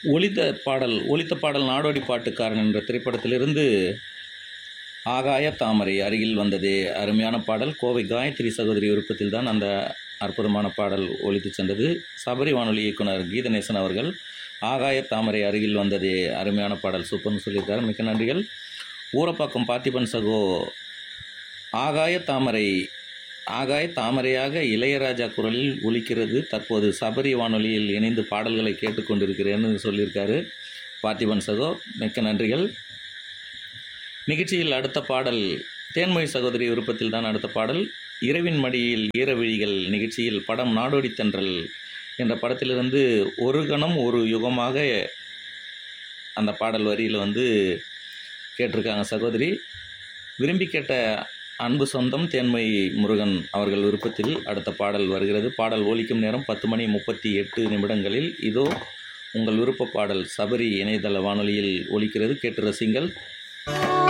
ஒலித்த பாடல் ஒலித்த பாடல் நாடோடி பாட்டுக்காரன் என்ற திரைப்படத்திலிருந்து ஆகாய தாமரை அருகில் வந்ததே அருமையான பாடல் கோவை காயத்ரி சகோதரி விருப்பத்தில் தான் அந்த அற்புதமான பாடல் ஒலித்து சென்றது சபரி வானொலி இயக்குனர் கீதநேசன் அவர்கள் ஆகாய தாமரை அருகில் வந்ததே அருமையான பாடல் சூப்பர்னு சொல்லியிருக்காரு மிக்க நன்றிகள் ஊரப்பாக்கம் பார்த்திபன் சகோ ஆகாய தாமரை ஆகாய தாமரையாக இளையராஜா குரலில் ஒலிக்கிறது தற்போது சபரி வானொலியில் இணைந்து பாடல்களை கேட்டுக்கொண்டிருக்கிறேன்னு சொல்லியிருக்காரு பார்த்திபன் சகோ மிக்க நன்றிகள் நிகழ்ச்சியில் அடுத்த பாடல் தேன்மொழி சகோதரி விருப்பத்தில் தான் அடுத்த பாடல் இரவின் மடியில் ஈரவிழிகள் நிகழ்ச்சியில் படம் நாடோடி தென்றல் என்ற படத்திலிருந்து ஒரு கணம் ஒரு யுகமாக அந்த பாடல் வரியில் வந்து கேட்டிருக்காங்க சகோதரி விரும்பி கேட்ட அன்பு சொந்தம் தேன்மை முருகன் அவர்கள் விருப்பத்தில் அடுத்த பாடல் வருகிறது பாடல் ஒலிக்கும் நேரம் பத்து மணி முப்பத்தி எட்டு நிமிடங்களில் இதோ உங்கள் விருப்ப பாடல் சபரி இணையதள வானொலியில் ஒலிக்கிறது கேட்டு ரசிங்கள்